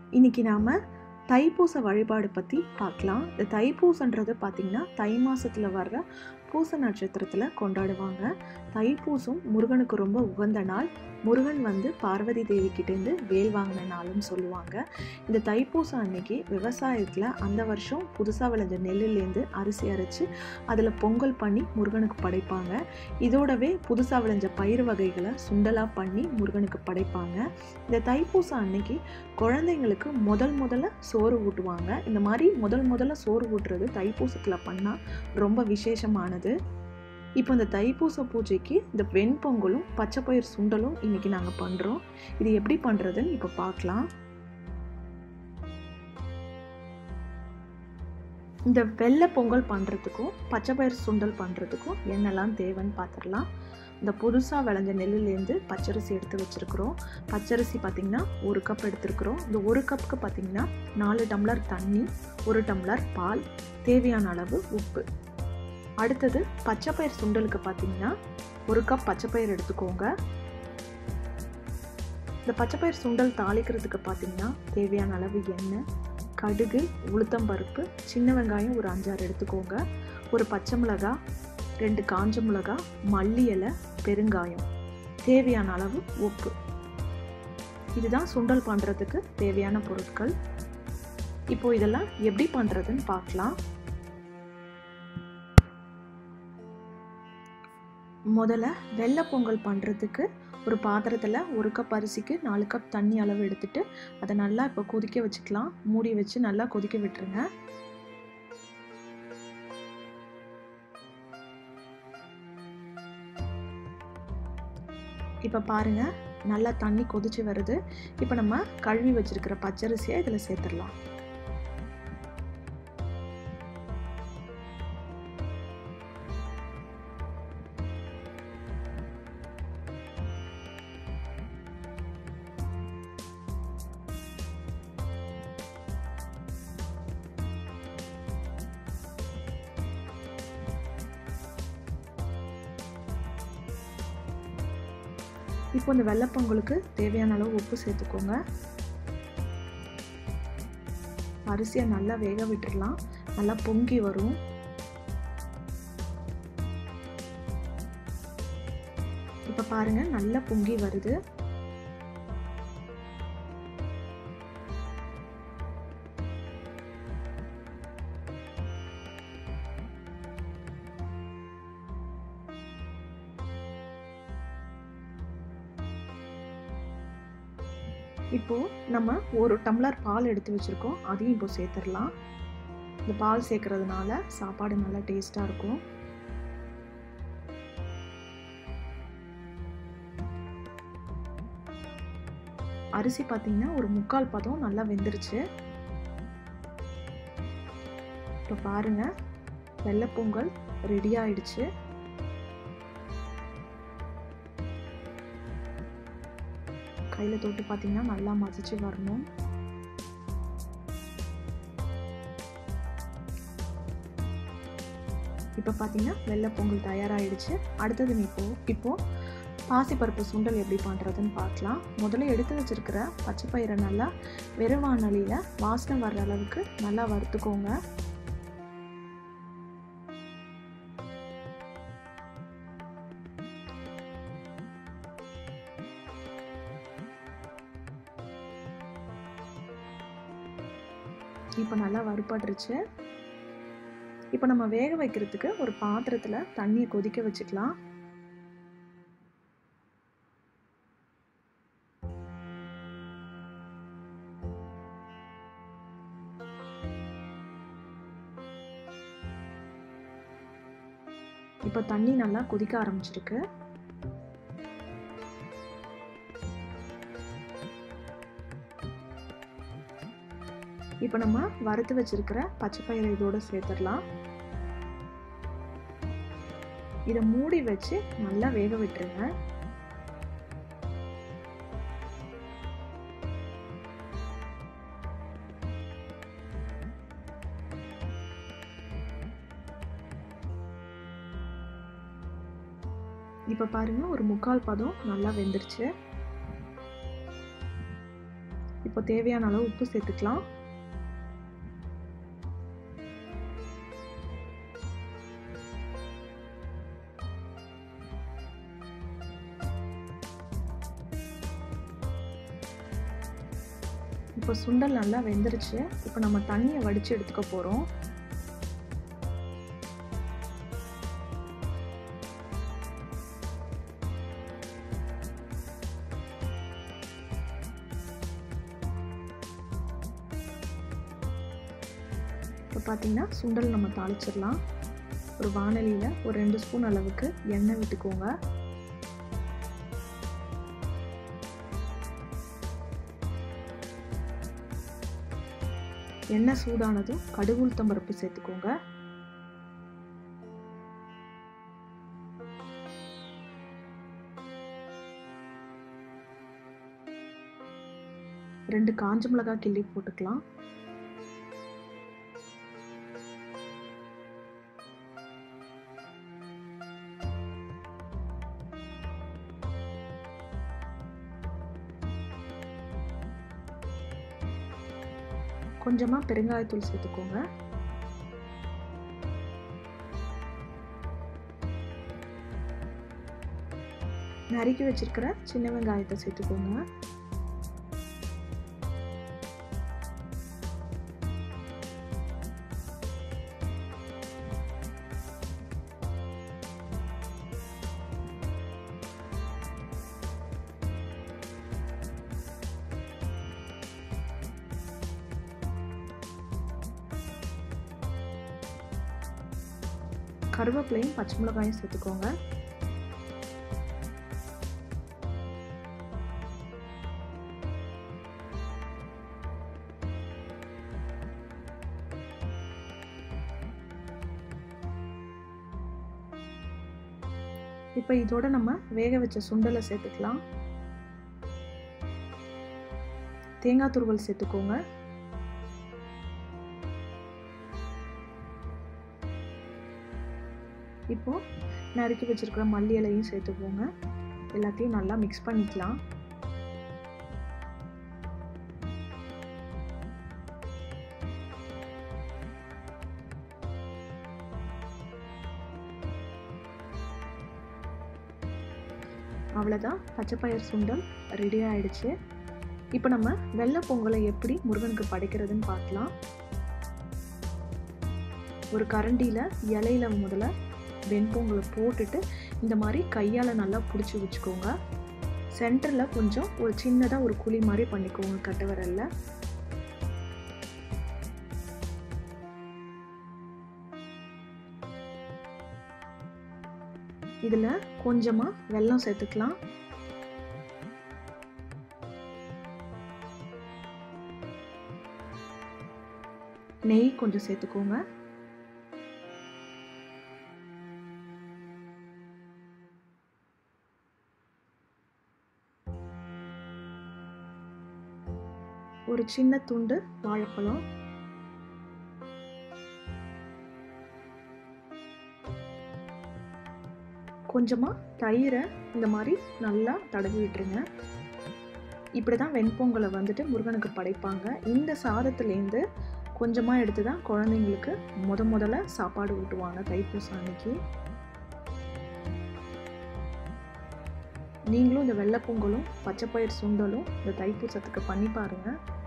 இன்னைக்கு நாம் தைப்பூச வழிபாடு பற்றி பார்க்கலாம் இந்த தைப்பூசன்றது பார்த்திங்கன்னா தை மாதத்தில் வர்ற பூச நட்சத்திரத்தில் கொண்டாடுவாங்க தைப்பூசம் முருகனுக்கு ரொம்ப உகந்த நாள் முருகன் வந்து பார்வதி தேவி கிட்டேருந்து வேல் வாங்கின நாள்னு சொல்லுவாங்க இந்த தைப்பூசம் அன்னைக்கு விவசாயத்தில் அந்த வருஷம் புதுசாக விளைஞ்ச நெல்லுலேருந்து அரிசி அரைச்சி அதில் பொங்கல் பண்ணி முருகனுக்கு படைப்பாங்க இதோடவே புதுசாக விளைஞ்ச பயிர் வகைகளை சுண்டலாக பண்ணி முருகனுக்கு படைப்பாங்க இந்த தைப்பூசம் அன்னைக்கு குழந்தைங்களுக்கு முதல் முதல்ல சோறு ஊட்டுவாங்க இந்த மாதிரி முதல் முதல்ல சோறு ஊட்டுறது தைப்பூசத்தில் பண்ணால் ரொம்ப விசேஷமானது இப்போ இந்த தைப்பூச பூஜைக்கு இந்த வெண்பொங்கலும் பச்சைப்பயிர் சுண்டலும் இன்னைக்கு நாங்கள் பண்ணுறோம் இது எப்படி பண்ணுறதுன்னு இப்போ பார்க்கலாம் இந்த வெள்ளை பொங்கல் பண்ணுறதுக்கும் பச்சைப்பயிர் சுண்டல் பண்ணுறதுக்கும் என்னெல்லாம் தேவைன்னு பார்த்துடலாம் இந்த புதுசாக விளைஞ்ச நெல்லுலேருந்து பச்சரிசி எடுத்து வச்சுருக்குறோம் பச்சரிசி பார்த்திங்கன்னா ஒரு கப் எடுத்துருக்குறோம் இந்த ஒரு கப்புக்கு பார்த்திங்கன்னா நாலு டம்ளர் தண்ணி ஒரு டம்ளர் பால் தேவையான அளவு உப்பு அடுத்தது பச்சைப்பயிர் சுண்டலுக்கு பார்த்தீங்கன்னா ஒரு கப் பச்சைப்பயிர் எடுத்துக்கோங்க இந்த பச்சைப்பயிர் சுண்டல் தாளிக்கிறதுக்கு பார்த்தீங்கன்னா தேவையான அளவு எண்ணெய் கடுகு உளுத்தம்பருப்பு சின்ன வெங்காயம் ஒரு அஞ்சாறு எடுத்துக்கோங்க ஒரு பச்சை மிளகாய் ரெண்டு காஞ்ச மிளகாய் மல்லி இலை பெருங்காயம் தேவையான அளவு உப்பு இதுதான் சுண்டல் பண்ணுறதுக்கு தேவையான பொருட்கள் இப்போ இதெல்லாம் எப்படி பண்ணுறதுன்னு பார்க்கலாம் முதல்ல வெள்ளை பொங்கல் பண்ணுறதுக்கு ஒரு பாத்திரத்தில் ஒரு கப் அரிசிக்கு நாலு கப் தண்ணி அளவு எடுத்துட்டு அதை நல்லா இப்போ கொதிக்க வச்சுக்கலாம் மூடி வச்சு நல்லா கொதிக்க விட்டுருங்க இப்போ பாருங்க நல்லா தண்ணி கொதிச்சு வருது இப்போ நம்ம கழுவி வச்சிருக்கிற பச்சரிசியை இதில் சேர்த்துடலாம் இப்போ இந்த வெள்ளைப்பொங்கலுக்கு தேவையான அளவு உப்பு சேர்த்துக்கோங்க அரிசியை நல்லா வேக விட்டுடலாம் நல்லா பொங்கி வரும் இப்போ பாருங்க நல்லா பொங்கி வருது இப்போது நம்ம ஒரு டம்ளர் பால் எடுத்து வச்சுருக்கோம் அதையும் இப்போ சேர்த்துடலாம் இந்த பால் சேர்க்கறதுனால சாப்பாடு நல்லா டேஸ்ட்டாக இருக்கும் அரிசி பார்த்தீங்கன்னா ஒரு முக்கால் பதம் நல்லா வெந்துருச்சு இப்போ பாருங்க வெள்ளைப்பொங்கல் ரெடி ஆயிடுச்சு கையில் தொட்டு பார்த்தீங்கன்னா நல்லா மசிச்சு வரணும் இப்போ பார்த்தீங்கன்னா வெள்ளை பொங்கல் தயாராகிடுச்சு அடுத்தது இப்போ இப்போது பாசிப்பருப்பு சுண்டல் எப்படி பண்ணுறதுன்னு பார்க்கலாம் முதல்ல எடுத்து வச்சுருக்கிற பச்சைப்பயிரை நல்லா வெறுவானலியில் வாசனை வர்ற அளவுக்கு நல்லா வறுத்துக்கோங்க இப்போ நல்லா வறுபட்டுருச்சு இப்போ நம்ம வேக வைக்கிறதுக்கு ஒரு பாத்திரத்தில் தண்ணியை கொதிக்க வச்சுக்கலாம் இப்போ தண்ணி நல்லா கொதிக்க ஆரம்பிச்சிருக்கு இப்போ நம்ம வறுத்து வச்சிருக்கிற பச்சைப்பயிரை இதோட சேர்த்துடலாம் இதை மூடி வச்சு நல்லா வேக விட்டுருங்க இப்போ பாருங்க ஒரு முக்கால் பதம் நல்லா வெந்துருச்சு இப்போ தேவையான அளவு உப்பு சேர்த்துக்கலாம் இப்போ சுண்டல் நல்லா வெந்துருச்சு இப்போ நம்ம தண்ணியை வடித்து எடுத்துக்க போகிறோம் இப்போ பார்த்தீங்கன்னா சுண்டல் நம்ம தாளிச்சிடலாம் ஒரு வானலியில் ஒரு ரெண்டு ஸ்பூன் அளவுக்கு எண்ணெய் விட்டுக்கோங்க எண்ணெய் சூடானதும் கடுகு உளுத்தம் பருப்பு சேர்த்துக்கோங்க ரெண்டு காஞ்ச மிளகாய் கிள்ளி போட்டுக்கலாம் கொஞ்சமாக பெருங்காயத்தூள் சேர்த்துக்கோங்க நறுக்கி வச்சிருக்கிற சின்ன வெங்காயத்தை சேர்த்துக்கோங்க கருவேப்பிலையும் பச்சை மிளகாயும் சேர்த்துக்கோங்க இப்போ இதோட நம்ம வேக வச்ச சுண்டலை சேர்த்துக்கலாம் தேங்காய் துருவல் சேர்த்துக்கோங்க இப்போ நறுக்கி வச்சிருக்கிற மல்லி இலையும் சேர்த்துக்கோங்க எல்லாத்தையும் நல்லா மிக்ஸ் பண்ணிக்கலாம் அவ்வளோதான் பச்சைப்பயிர் சுண்டல் ரெடி ஆயிடுச்சு இப்போ நம்ம வெள்ளை பொங்கலை எப்படி முருகனுக்கு படைக்கிறதுன்னு பார்க்கலாம் ஒரு கரண்டியில் இலையில முதல்ல வெண்பொங்கலை போட்டுட்டு இந்த மாதிரி கையால் நல்லா பிடிச்சி வச்சுக்கோங்க சென்டரில் கொஞ்சம் ஒரு சின்னதாக ஒரு குழி மாதிரி பண்ணிக்கோங்க கட்டை விரல்ல இதில் கொஞ்சமாக வெல்லம் சேர்த்துக்கலாம் நெய் கொஞ்சம் சேர்த்துக்கோங்க ஒரு சின்ன துண்டு வாழைப்பழம் கொஞ்சமாக தயிரை இந்த மாதிரி நல்லா தடவி விட்டுருங்க இப்படி தான் வெண்பொங்கலை வந்துட்டு முருகனுக்கு படைப்பாங்க இந்த சாதத்துலேருந்து கொஞ்சமாக எடுத்து தான் குழந்தைங்களுக்கு முத முதல்ல சாப்பாடு ஊட்டுவாங்க தைப்பூசம் அன்னைக்கு நீங்களும் இந்த வெள்ளைப்பொங்கலும் பச்சைப்பயிர் சுண்டலும் இந்த தைப்பூசத்துக்கு பண்ணி பாருங்கள்